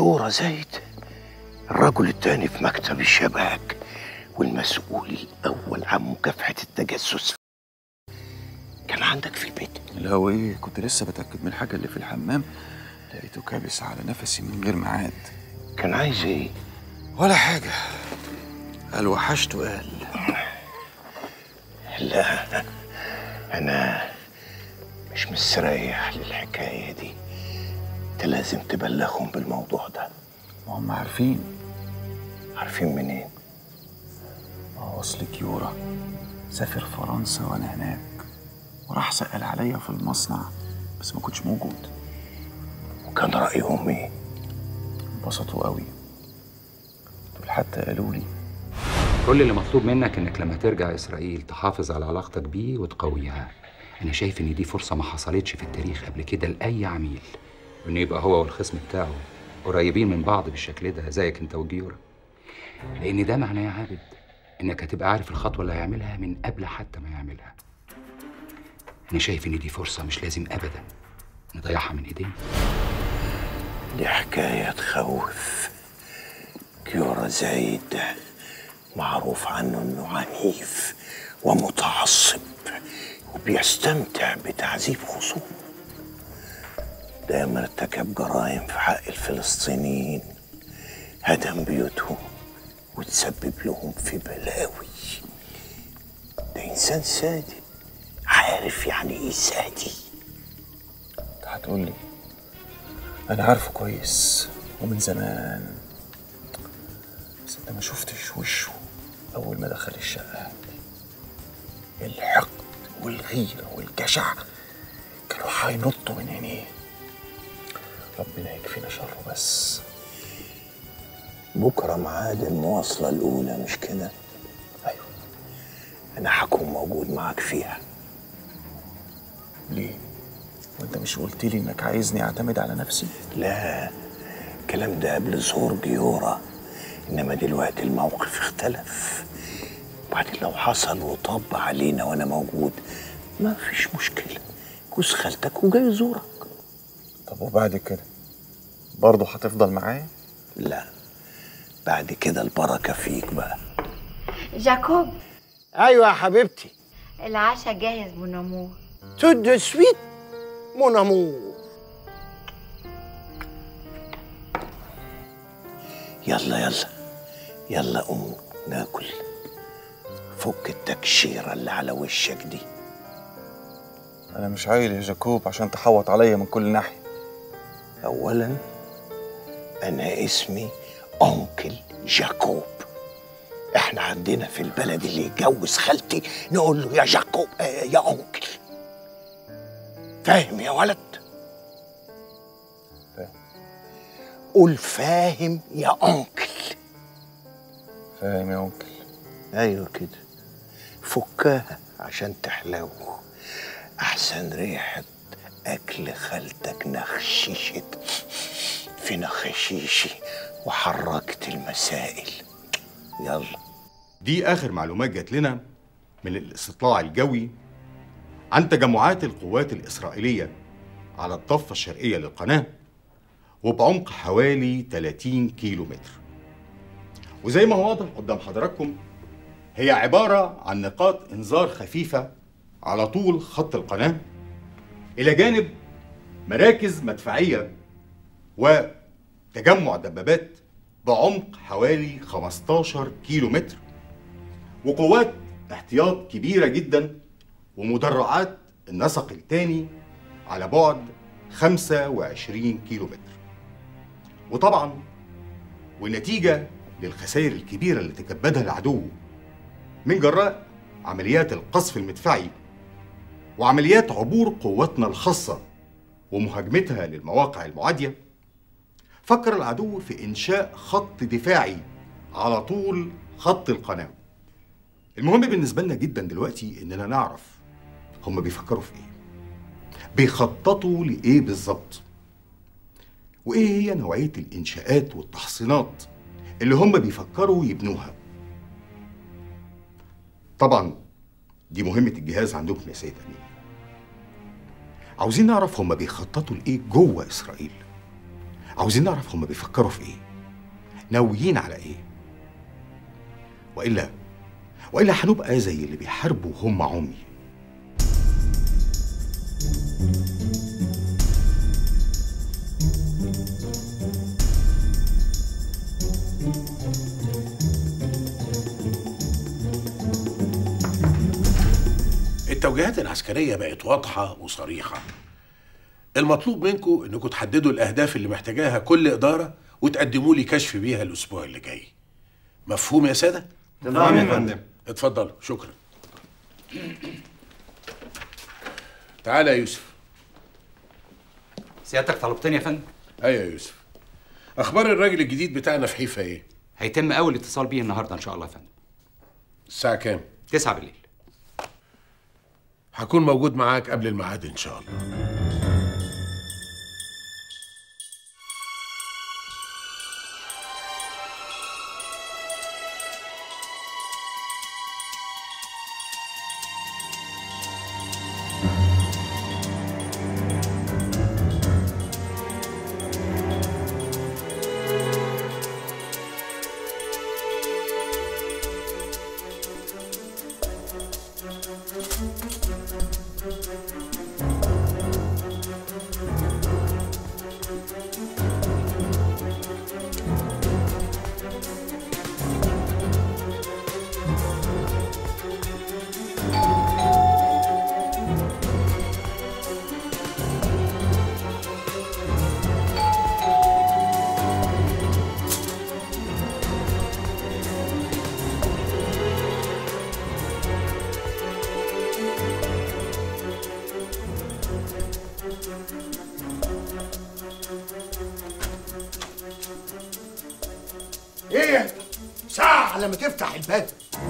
جورة زايد الرجل التاني في مكتب الشباك والمسؤول الأول عن مكافحة التجسس كان عندك في البيت لا وايه كنت لسه بتاكد من الحاجه اللي في الحمام لقيته كابس على نفسي من غير ميعاد كان عايز ايه ولا حاجه قال وحشته قال لا أنا مش مستريح للحكاية دي أنت لازم تبلغهم بالموضوع ده ما هم عارفين عارفين منين ما هو اصل كيورا سافر فرنسا وانا هناك وراح سأل عليا في المصنع بس ما كنتش موجود وكان رأيهم ايه انبسطوا قوي دول حتى قالوا لي كل اللي مطلوب منك انك لما ترجع اسرائيل تحافظ على علاقتك بيه وتقويها انا شايف ان دي فرصه ما حصلتش في التاريخ قبل كده لاي عميل انه يبقى هو والخصم بتاعه قريبين من بعض بالشكل ده زيك انت وجيورا لان ده معناه يا عابد انك هتبقى عارف الخطوه اللي هيعملها من قبل حتى ما يعملها انا شايف ان دي فرصه مش لازم ابدا نضيعها من ايدينا دي حكاية تخوف كيورا زايد ده معروف عنه انه عنيف ومتعصب وبيستمتع بتعذيب خصومه دايما ارتكب جرائم في حق الفلسطينيين هدم بيوتهم وتسبب لهم في بلاوي ده انسان سادي عارف يعني ايه سادي انت هتقول لي انا عارفه كويس ومن زمان بس انت ما شفتش وشه اول ما دخل الشقه الحقد والغيره والجشع كانوا هينطوا من عينيه ربنا يكفينا شره بس بكرة ميعاد المواصلة الأولى مش كده؟ أيوة أنا هكون موجود معاك فيها ليه؟ وانت مش قلت لي انك عايزني اعتمد على نفسي؟ لا الكلام ده قبل ظهور جيورة إنما دلوقتي الموقف اختلف وبعدين لو حصل وطب علينا وأنا موجود ما فيش مشكلة جوز خالتك وجاي يزورك طب وبعد كده برضه هتفضل معايا؟ لا بعد كده البركة فيك بقى جاكوب أيوة يا حبيبتي العشاء جاهز بونامور tout de suite mon amour يلا يلا يلا قوم ناكل فك التكشيرة اللي على وشك دي انا مش عايل يا جاكوب عشان تحوط عليا من كل ناحيه أولا أنا اسمي أنكل جاكوب احنا عندنا في البلد اللي يتجوز خالتي نقول له يا جاكوب آه يا أنكل فاهم يا ولد؟ فاهم. قول فاهم يا أنكل فاهم يا انكل أيوة كده فكها عشان تحلو أحسن ريحة أكل خالتك نخششت في نخشيشي وحركت المسائل يلا دي آخر معلومات جات لنا من الاستطلاع الجوي عن تجمعات القوات الإسرائيلية على الضفة الشرقية للقناة وبعمق حوالي 30 كيلو متر وزي ما هو واضح قدام حضراتكم هي عبارة عن نقاط إنذار خفيفة على طول خط القناة إلى جانب مراكز مدفعية وتجمع دبابات بعمق حوالي 15 كيلو متر وقوات احتياط كبيرة جدا ومدرعات النسق الثاني على بعد 25 كيلو متر وطبعا ونتيجة للخسائر الكبيرة اللي تكبدها العدو من جراء عمليات القصف المدفعي وعمليات عبور قواتنا الخاصة ومهاجمتها للمواقع المعادية فكر العدو في إنشاء خط دفاعي على طول خط القناة المهم بالنسبة لنا جدا دلوقتي إننا نعرف هم بيفكروا في إيه بيخططوا لإيه بالظبط وإيه هي نوعية الإنشاءات والتحصينات اللي هم بيفكروا يبنوها طبعا دي مهمة الجهاز عندكم يا سيد أمين عاوزين نعرف هم بيخططوا لإيه جوه إسرائيل عاوزين نعرف هم بيفكروا في ايه ناويين على ايه والا والا هنبقى زي اللي بيحاربوا وهم عمي التوجيهات العسكرية بقت واضحة وصريحة المطلوب منكم انكم تحددوا الاهداف اللي محتاجاها كل ادارة وتقدموا لي كشف بيها الاسبوع اللي جاي مفهوم يا سادة؟ تمام يا فندم اتفضلوا شكرا تعالى يا يوسف سيادتك طلبتني يا فندم ايوه يا يوسف اخبار الراجل الجديد بتاعنا في حيفا ايه هيتم اول اتصال بيه النهارده ان شاء الله يا فندم الساعة كام 9 بالليل هكون موجود معاك قبل الميعاد ان شاء الله ايه ساعة على ما تفتح الباب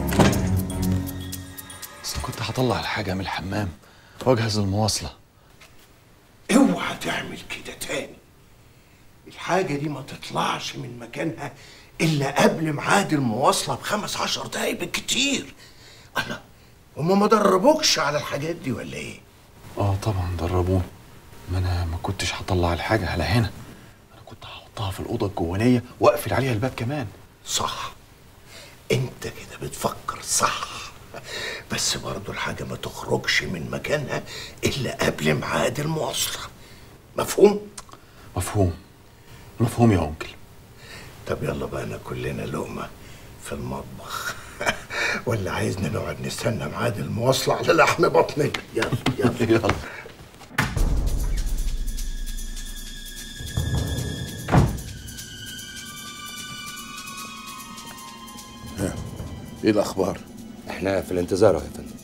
بس كنت هطلع الحاجة من الحمام واجهز المواصلة اوعى تعمل كده تاني الحاجة دي ما تطلعش من مكانها إلا قبل ميعاد المواصلة بخمس عشر دقايق بالكتير الله هما ما دربوكش على الحاجات دي ولا ايه؟ اه طبعا دربوني ما انا ما كنتش هطلع الحاجة على هنا انا كنت هحطها في الأوضة الجوانية واقفل عليها الباب كمان صح انت كده بتفكر صح بس برضو الحاجة ما تخرجش من مكانها إلا قبل ميعاد المواصلة مفهوم؟ مفهوم مفهوم يا أنكل طب يلا بقى ناكل لنا لقمة في المطبخ ولا عايزنا نقعد نستنى ميعاد المواصلة على لحم بطننا يلا يلا يلا ايه الاخبار احنا في الانتظار أهو يا فندم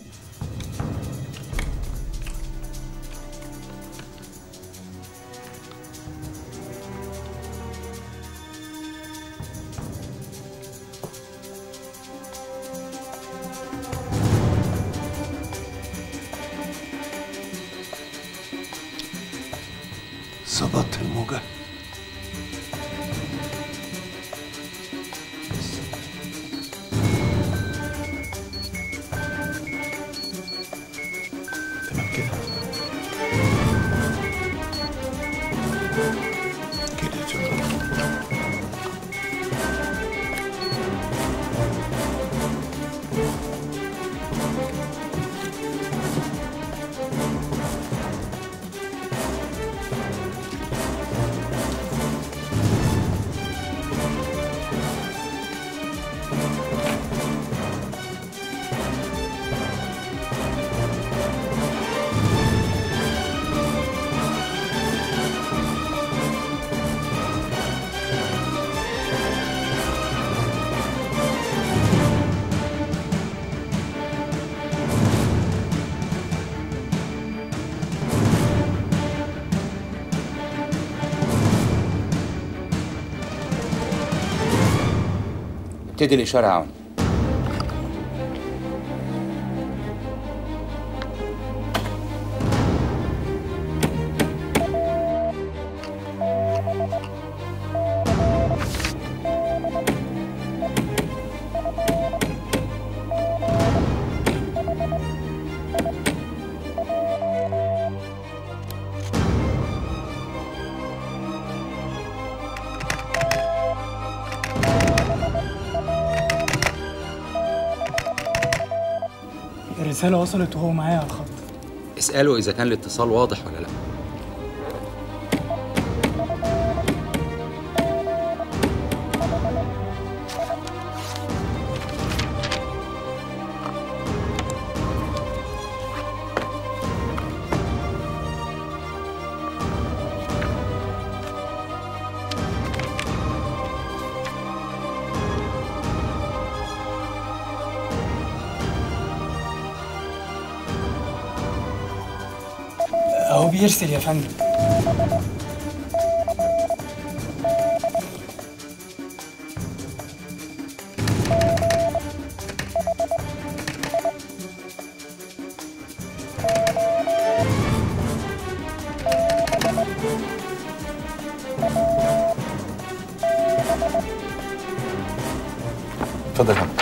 ظبطت الموجة تمام كده كده تمام ابتدي الإشارة يا عون الرسالة وصلت وهو معايا على الخط اسأله إذا كان الاتصال واضح ولا لأ أهو بيرسل يا فندم اتفضل يا فندم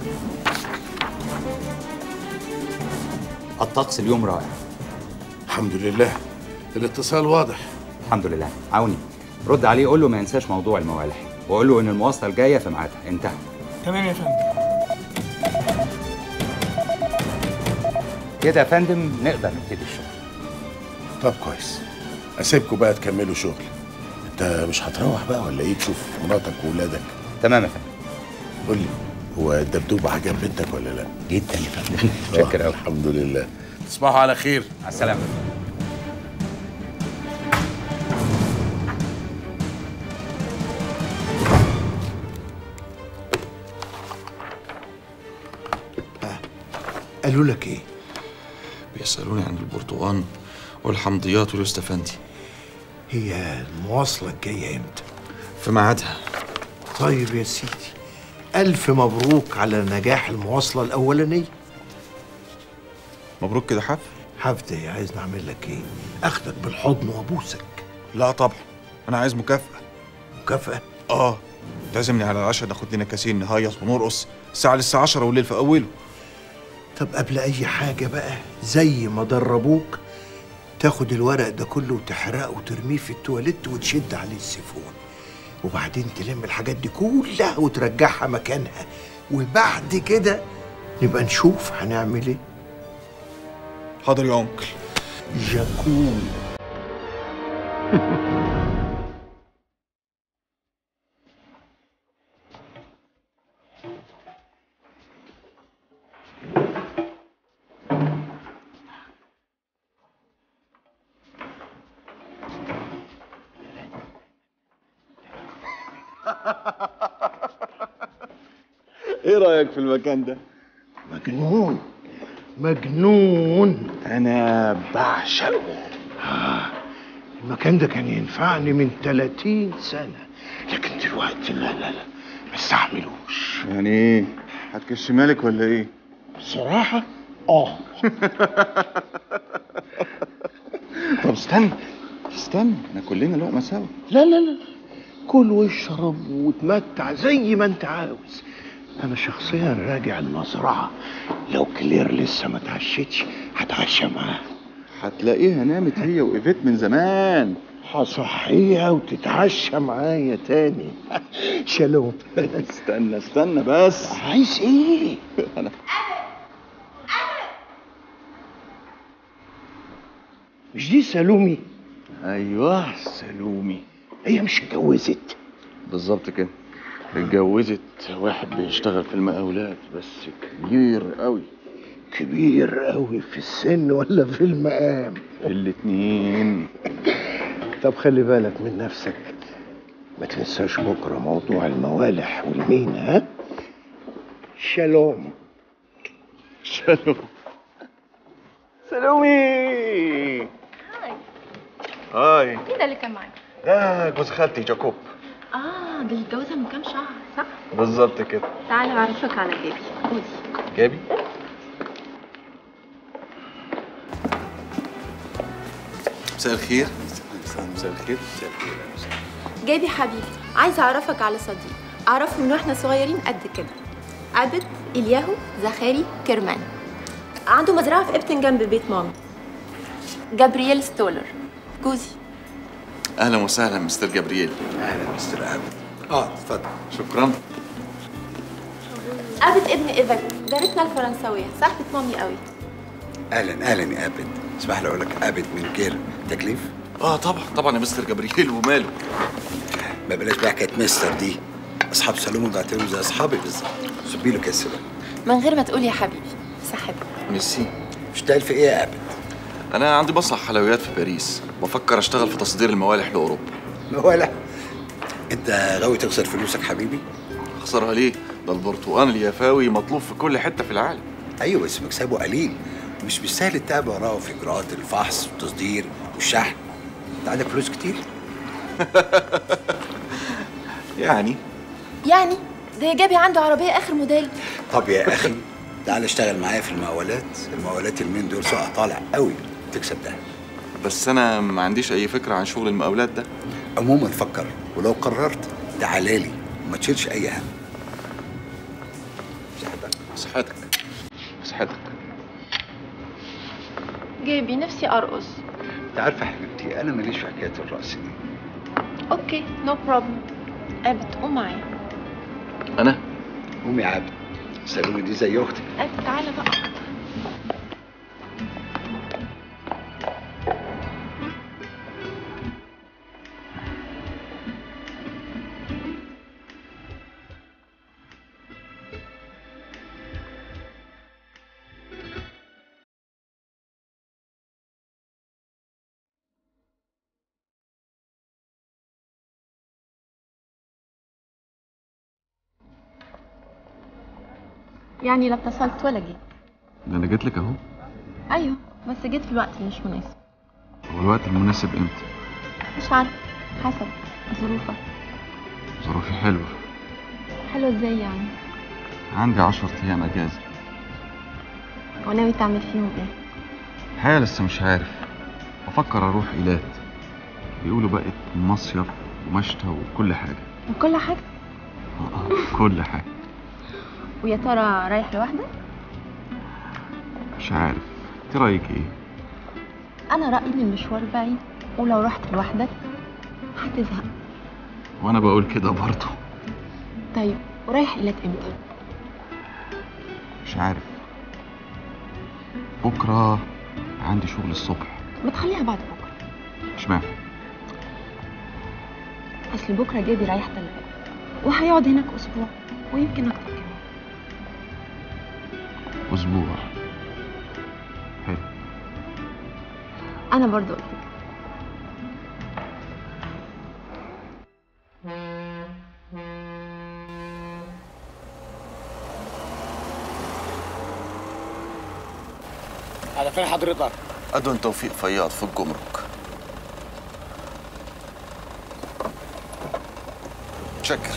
الطقس اليوم رائع الحمد لله الاتصال واضح الحمد لله عوني رد عليه قول له ما ينساش موضوع الموالح وقول له إن المواصلة الجاية في ميعادها انتهى تمام يا فندم كده يا فندم نقدر نبتدي الشغل طب كويس اسيبكم بقى تكملوا شغل انت مش هتروح بقى ولا ايه تشوف مراتك وولادك تمام يا فندم قول لي هو الدبدوب عجب بنتك ولا لا جدا يا فندم شكرا آه، قوي الحمد لله تصبحوا على خير مع السلامة قالوا لك ايه بيسألوني عن البرتقال والحمضيات واليوستفندي هي المواصلة الجاية امتى في ميعادها طيب يا سيدي ألف مبروك على نجاح المواصلة الأولانية مبروك كده حف حفدة يا عايز نعمل لك ايه اخدك بالحضن وابوسك لا طبعا انا عايز مكافأة مكافأة اه تعزمني على العشاء ناخد لنا كاسين نهيص ونرقص الساعة لسه 10 والليل في أوله طب قبل أي حاجة بقى زي ما دربوك تاخد الورق ده كله وتحرقه وترميه في التواليت وتشد عليه السيفون وبعدين تلم الحاجات دي كلها وترجعها مكانها وبعد كده نبقى نشوف هنعمل ايه حاضر يا أنكل جاكول ايه رأيك في المكان ده؟ مجنون مجنون أنا بعشقه المكان ده كان ينفعني من 30 سنة لكن دلوقتي لا لا لا ما استحملوش يعني ايه؟ هتكش مالك ولا ايه؟ بصراحة اه طب استنى استنى احنا كلنا لقمة سوا لا لا لا كل واشرب وتمتع زي ما انت عاوز انا شخصيا راجع المزرعة لو كلير لسه ما اتعشتش هتعشى معاها هتلاقيها نامت هي وإيفيت من زمان هصحيها وتتعشى معايا تاني شالوم استنى استنى بس عايز ايه أنا مش دي سالومي أيوه سلومي هي مش اتجوزت بالظبط كده اتجوزت واحد بيشتغل في المقاولات بس كبير قوي كبير قوي في السن ولا في المقام الاتنين طب خلي بالك من نفسك ما تنساش بكره موضوع الموالح والمين ها شالوم شالوم سلومي هاي مين ده اللي كان معاك؟ ده جوز خالتي جاكوب اه ده اللي اتجوزها من كام شهر صح؟ بالظبط كده تعالى اعرفك على جابي قولي جابي مساء الخير مساء الخير جابي حبيبي عايزه اعرفك على صديق اعرفه من واحنا صغيرين قد كده عبد الياهو زخاري كرمان عنده مزرعه في ابتن جنب بيت مامي جابرييل ستولر جوزي اهلا وسهلا مستر جابرييل اهلا مستر عبد اه اتفضل شكرا عبد ابن ايفا جارتنا الفرنسويه صاحبه مامي قوي اهلا اهلا يا ابد اسمح لي اقول لك ابد من غير تكليف اه طبعا طبعا يا مستر جبريل وماله ما بلاش بقى حكايه مستر دي اصحاب سلوم بعتبرهم زي اصحابي بالظبط سبي له كاس سلام من غير ما تقول يا حبيبي صاحبك ميرسي مشتغل في ايه يا ابد انا عندي مصنع حلويات في باريس بفكر اشتغل في تصدير الموالح لاوروبا ولا انت غاوي تخسر فلوسك حبيبي اخسرها ليه ده البرتقال اليافاوي مطلوب في كل حته في العالم ايوه بس مكسبه قليل مش بالسهل تتابع وراه في اجراءات الفحص والتصدير والشحن انت عندك فلوس كتير يعني يعني ده جابي عنده عربيه اخر موديل طب يا اخي تعال اشتغل معايا في المقاولات المقاولات اليومين دول سوقها طالع قوي تكسب ده بس انا ما عنديش اي فكره عن شغل المقاولات ده عموما فكر ولو قررت تعالى لي وما تشيلش اي هم صحتك صحتك جابي نفسي ارقص انت عارفه يا حبيبتي انا ماليش في حكايه الرقص دي اوكي نو بروبلم ابد قوم معايا انا قومي يا عبد سلومي دي زي اختي ابد تعالى بقى يعني لا اتصلت ولا جيت ده انا جيت لك اهو ايوه بس جيت في الوقت اللي مش مناسب هو الوقت المناسب امتى مش عارفه حسب ظروفك ظروفي حلوه حلو ازاي يعني عندي عشرة ايام اجازه وناوي تعمل فيهم ايه الحقيقه لسه مش عارف بفكر اروح ايلات بيقولوا بقت مصيف ومشتى وكل حاجه وكل حاجه آه، كل حاجه ويا ترى رايح لوحدك مش عارف انت رايك ايه انا رايي ان المشوار بعيد ولو رحت لوحدك هتزهق وانا بقول كده برضه طيب ورايح ايلات امتى مش عارف بكره عندي شغل الصبح ما تخليها بعد بكره اشمعنى اصل بكره جابي رايح تلقى وهيقعد هناك اسبوع ويمكن اكتر كمان اسبوع حلو انا برضو قلت كده على فين حضرتك؟ أدون توفيق فياض في الجمرك شكر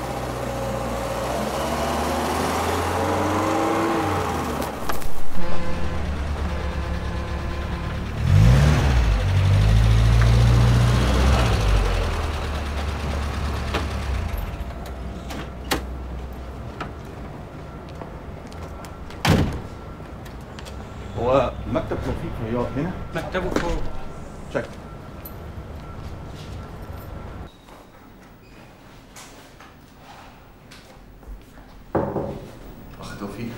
هو مكتب توفيق فياض هنا؟ مكتبه فوق شكر أخ توفيق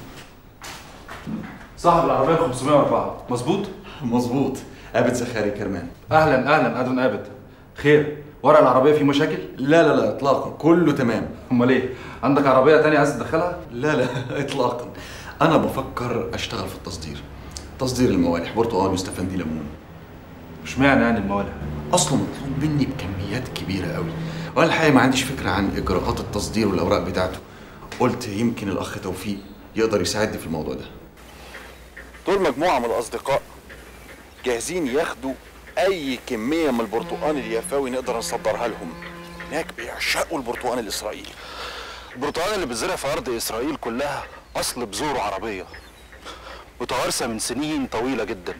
صاحب العربية 504 مظبوط؟ مظبوط عابد زخاري كرمان أهلا أهلا أدون عابد خير ورق العربية فيه مشاكل؟ لا لا لا إطلاقا كله تمام أمال إيه؟ عندك عربية تانية عايز تدخلها؟ لا لا إطلاقا أنا بفكر أشتغل في التصدير تصدير الموالح برتقال واستفندي ليمون اشمعنى يعني الموالح؟ أصله مطلوب مني بكميات كبيرة قوي وأنا الحقيقة ما عنديش فكرة عن إجراءات التصدير والأوراق بتاعته قلت يمكن الأخ توفيق يقدر يساعدني في الموضوع ده دول مجموعة من الأصدقاء جاهزين ياخدوا أي كمية من البرتقال اليافاوي نقدر نصدرها لهم هناك بيعشقوا البرتقال الإسرائيلي البرتقال اللي بتزرع في أرض إسرائيل كلها أصل بذور عربية متوارثة من سنين طويلة جدا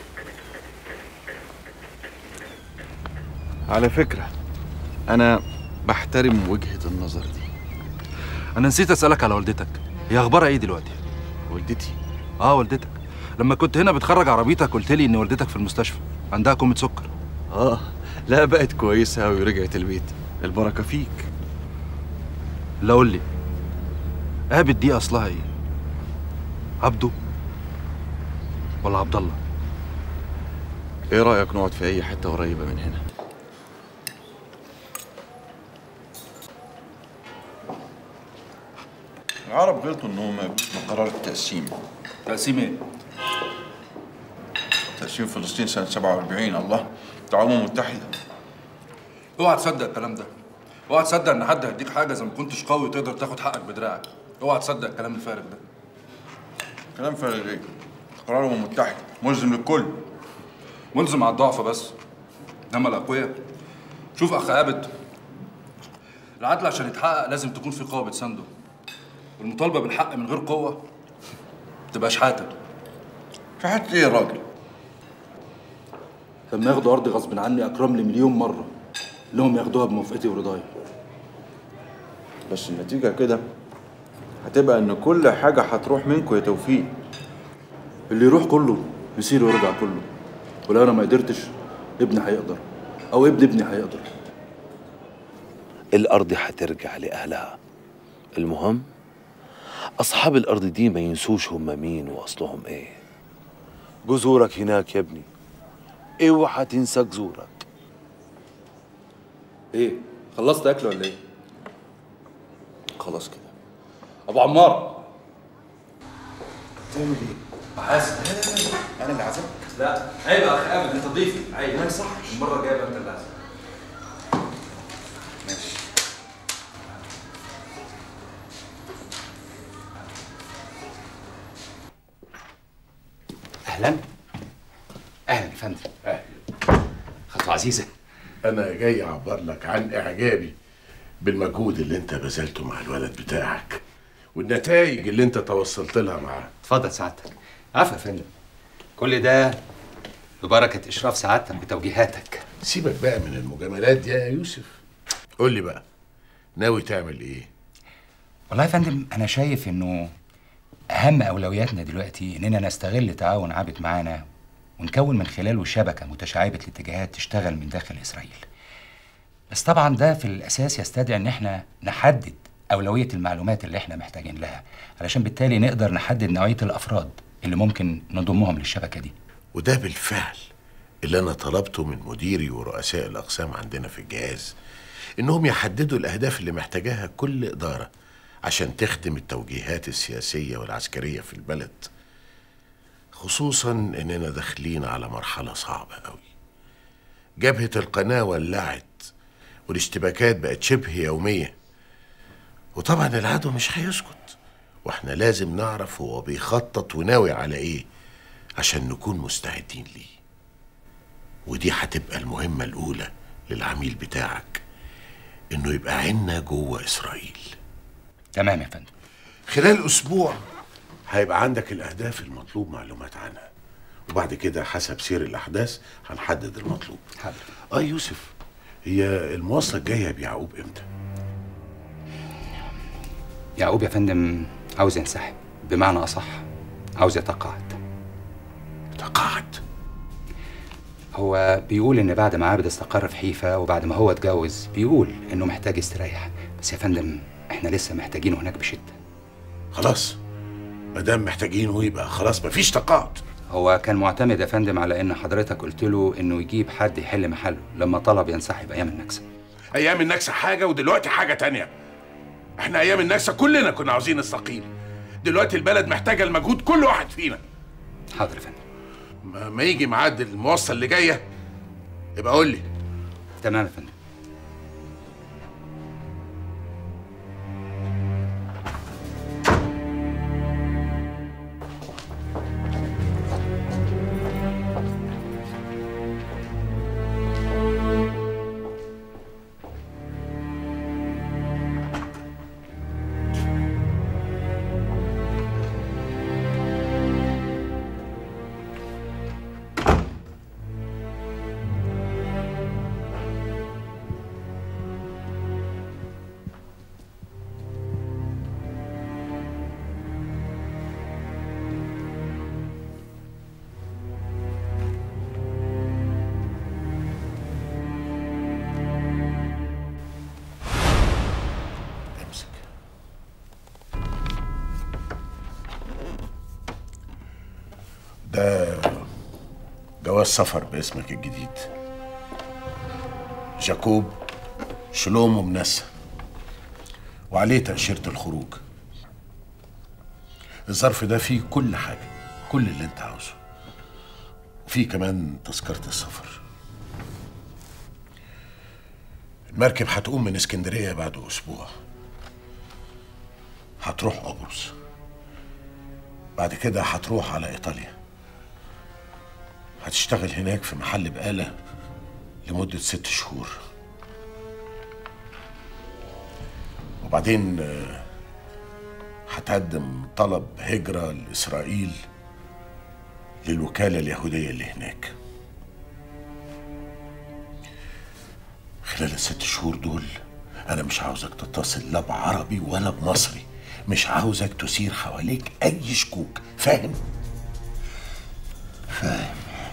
على فكرة أنا بحترم وجهة النظر دي أنا نسيت أسألك على والدتك هي أخبارها إيه دلوقتي؟ والدتي؟ آه والدتك لما كنت هنا بتخرج عربيتك قلت لي إن والدتك في المستشفى عندها كومة سكر آه لا بقت كويسة أوي ورجعت البيت البركة فيك لا قول لي عابد دي أصلها إيه؟ عبده ولا عبد الله ايه رايك نقعد في اي حته قريبه من هنا العرب غلطوا انهم ما يقولوش بقرار التقسيم تقسيم ايه؟ تقسيم فلسطين سنه 47 الله بتاع امم متحده اوعى تصدق الكلام ده اوعى تصدق ان حد هيديك حاجه اذا ما كنتش قوي وتقدر تاخد حقك بدراعك اوعى تصدق الكلام الفارغ ده كلام فارغ ايه؟ قرار امم متحده ملزم للكل ملزم على الضعف بس انما الاقوياء شوف اخ عابد العدل عشان يتحقق لازم تكون في قوه بتسانده والمطالبه بالحق من غير قوه تبقى شحاته شحاته ايه يا راجل؟ لما ياخدوا ارضي غصب عني اكرم لي مليون مره انهم ياخدوها بموافقتي ورضاي بس النتيجه كده هتبقى ان كل حاجه هتروح منكم يا توفيق اللي يروح كله يصير ويرجع كله ولو انا ما قدرتش ابني هيقدر او ابن ابني هيقدر الأرض هترجع لأهلها المهم أصحاب الأرض دي ما ينسوش هم مين وأصلهم إيه جذورك هناك يا ابني اوعى تنسى جذورك ايه خلصت اكل ولا ايه خلاص كده ابو عمار تعمل ايه؟ بحاسب انا اللي عازمك لا عيب يا اخ ابد انت ضيفي عيب ما صح المره الجايه بقى انت اللي عازم ماشي اهلا اهلا يا فندم اهلا خطوه عزيزه انا جاي اعبر لك عن اعجابي بالمجهود اللي انت بذلته مع الولد بتاعك والنتائج اللي انت توصلت لها معاه اتفضل سعادتك عفوا يا فندم كل ده ببركه اشراف سعادتك وتوجيهاتك سيبك بقى من المجاملات دي يا يوسف قول لي بقى ناوي تعمل ايه والله يا فندم انا شايف انه اهم اولوياتنا دلوقتي اننا نستغل تعاون عابد معانا ونكون من خلاله شبكه متشعبه الاتجاهات تشتغل من داخل اسرائيل بس طبعا ده في الاساس يستدعي ان احنا نحدد اولويه المعلومات اللي احنا محتاجين لها علشان بالتالي نقدر نحدد نوعيه الافراد اللي ممكن نضمهم للشبكه دي وده بالفعل اللي انا طلبته من مديري ورؤساء الاقسام عندنا في الجهاز انهم يحددوا الاهداف اللي محتاجاها كل اداره عشان تخدم التوجيهات السياسيه والعسكريه في البلد خصوصا اننا داخلين على مرحله صعبه قوي جبهه القناه ولعت والاشتباكات بقت شبه يوميه وطبعا العدو مش هيسكت واحنا لازم نعرف هو بيخطط وناوي على ايه عشان نكون مستعدين ليه ودي هتبقى المهمة الأولى للعميل بتاعك إنه يبقى عنا جوه إسرائيل تمام يا فندم خلال أسبوع هيبقى عندك الأهداف المطلوب معلومات عنها وبعد كده حسب سير الأحداث هنحدد المطلوب حاضر آه يوسف هي المواصلة الجاية بيعقوب إمتى؟ يعقوب يا فندم عاوز ينسحب بمعنى اصح عاوز يتقاعد تقاعد هو بيقول ان بعد ما عابد استقر في حيفا وبعد ما هو اتجوز بيقول انه محتاج يستريح بس يا فندم احنا لسه محتاجينه هناك بشده خلاص ما دام محتاجينه يبقى خلاص مفيش تقاعد هو كان معتمد يا فندم على ان حضرتك قلت له انه يجيب حد يحل محله لما طلب ينسحب ايام النكسه أيام النكسة حاجة ودلوقتي حاجة تانية احنا أيام النكسة كلنا كنا عاوزين نستقيل دلوقتي البلد محتاجة المجهود كل واحد فينا حاضر يا فندم ما, ما يجي ميعاد المواصلة اللي جاية يبقى قول لي تمام يا فندم ده جواز سفر باسمك الجديد جاكوب شلومو منسى وعليه تأشيرة الخروج الظرف ده فيه كل حاجة كل اللي انت عاوزه وفيه كمان تذكرة السفر المركب هتقوم من اسكندرية بعد أسبوع هتروح قبرص بعد كده هتروح على إيطاليا هتشتغل هناك في محل بقالة لمدة ست شهور وبعدين آه، هتقدم طلب هجرة لإسرائيل للوكالة اليهودية اللي هناك خلال الست شهور دول أنا مش عاوزك تتصل لا بعربي ولا بمصري مش عاوزك تثير حواليك أي شكوك فاهم؟ فاهم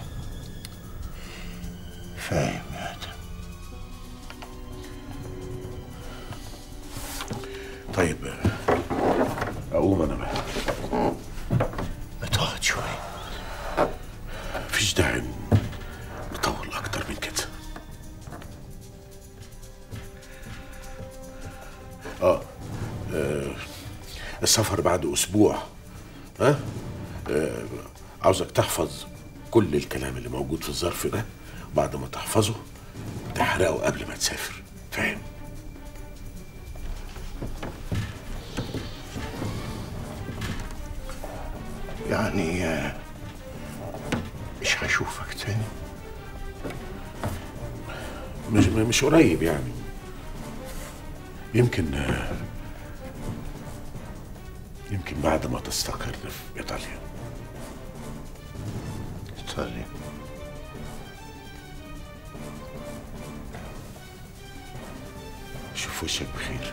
فاهم يا ادم طيب آه، أقوم أنا بقى ما تقعد شوية مفيش داعي نطول أكتر من كده آه آه، السفر بعد أسبوع ها آه عاوزك تحفظ كل الكلام اللي موجود في الظرف ده بعد ما تحفظه تحرقه قبل ما تسافر فاهم يعني آه، مش هشوفك تاني مش مش قريب يعني يمكن آه، يمكن بعد ما تستقر في ايطاليا ايطاليا شوف وشك بخير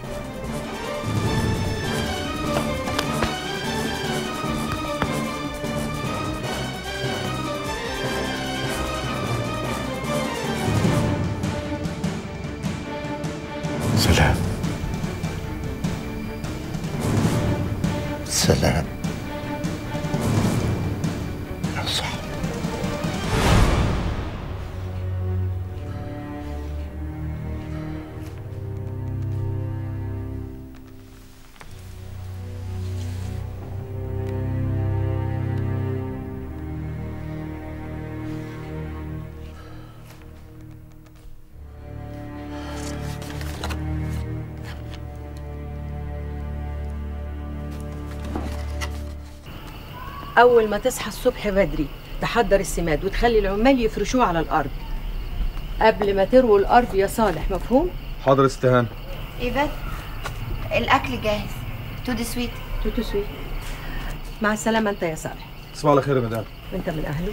سلام سلام يا صاحبي أول ما تصحى الصبح بدري تحضر السماد وتخلي العمال يفرشوه على الأرض قبل ما ترووا الأرض يا صالح مفهوم؟ حاضر استهان ايفات الاكل جاهز تو دي سويت تو تو سويت مع السلامة أنت يا صالح تصبح على خير يا مدام وأنت من أهله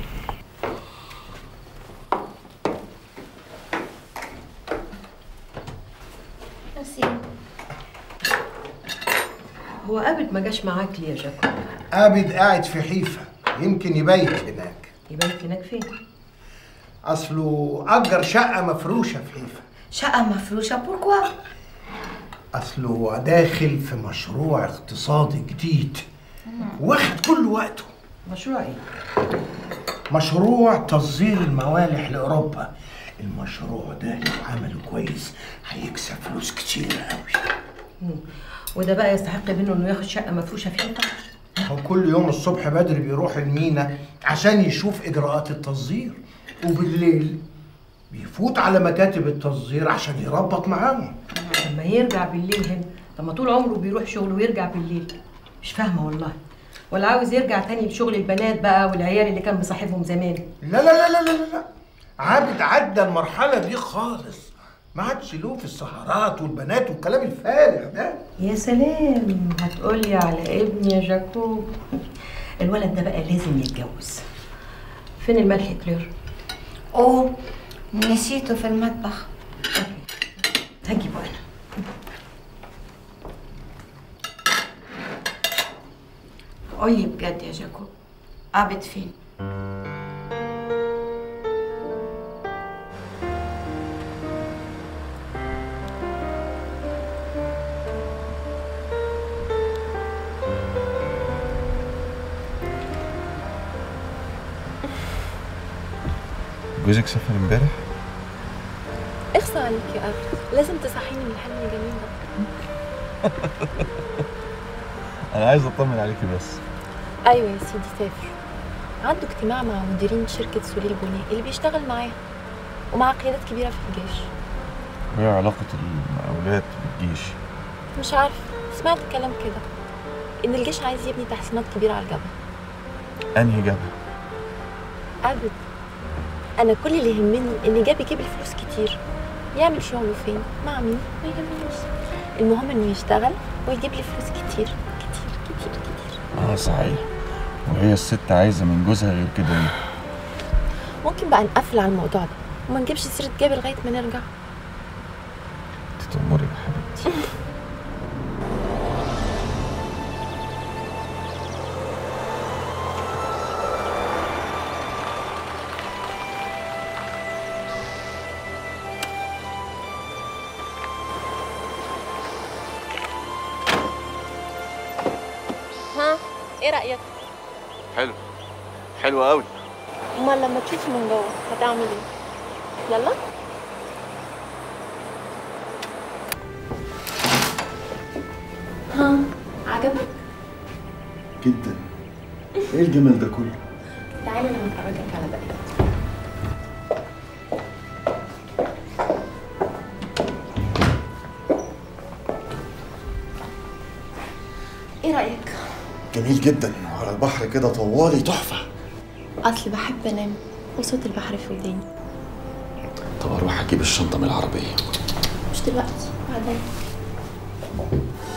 هو قابل ما جاش معاك ليه يا جاكو؟ عابد قاعد في حيفا يمكن يبيت هناك يبيت هناك فين؟ اصله اجر شقه مفروشه في حيفا شقة مفروشة بوركوا اصله داخل في مشروع اقتصادي جديد واخد كل وقته مشروع ايه؟ مشروع تصدير الموالح لاوروبا المشروع ده لو عمله كويس هيكسب فلوس كتير قوي مم. وده بقى يستحق منه انه ياخد شقه مفروشه فيها هو كل يوم الصبح بدري بيروح المينا عشان يشوف اجراءات التصدير وبالليل بيفوت على مكاتب التصدير عشان يربط معاهم لما يرجع بالليل هنا طب ما طول عمره بيروح شغله ويرجع بالليل مش فاهمه والله ولا عاوز يرجع تاني لشغل البنات بقى والعيال اللي كان بيصاحبهم زمان لا لا لا لا لا لا عابد عدى المرحله دي خالص ما عادش له في السهرات والبنات والكلام الفارغ ده يا سلام هتقولي على ابني يا جاكوب الولد ده بقى لازم يتجوز فين الملح كلير اوه نسيته في المطبخ هجيبه انا قولي بجد يا جاكوب قابض فين جوزك سافر امبارح اخصى عليك يا أبد لازم تصحيني من الحلم الجميل ده انا عايز اطمن عليكي بس أيوة يا سيدي سافر عنده اجتماع مع مديرين شركة سوليل بناء اللي بيشتغل معاها ومع قيادات كبيرة في الجيش وايه علاقة المقاولات بالجيش مش عارف سمعت كلام كده إن الجيش عايز يبني تحسينات كبيرة على الجبل انهي جبهة أبد أنا كل اللي يهمني إن جاب يجيب الفلوس كتير يعمل شغله فين مع مين ما يهمنيش المهم إنه يشتغل ويجيب لي فلوس كتير كتير كتير كتير اه صحيح وهي الست عايزة من جوزها غير كده ايه ممكن بقى نقفل على الموضوع ده وما نجيبش سيرة جابر لغاية ما نرجع تتأمري يا حبيبتي ها إيه رأيك؟ حلو حلو قوي أمال لما تشوفه من جوه هتعمل إيه؟ يلا ها عجبك؟ جدا ايه الجمال ده كله تعالى لما افرجك على باقي ايه رايك جميل جدا وعلى البحر كده طوالي تحفة اصل بحب انام وصوت البحر في وداني طب اروح اجيب الشنطة من العربية مش دلوقتي بعدين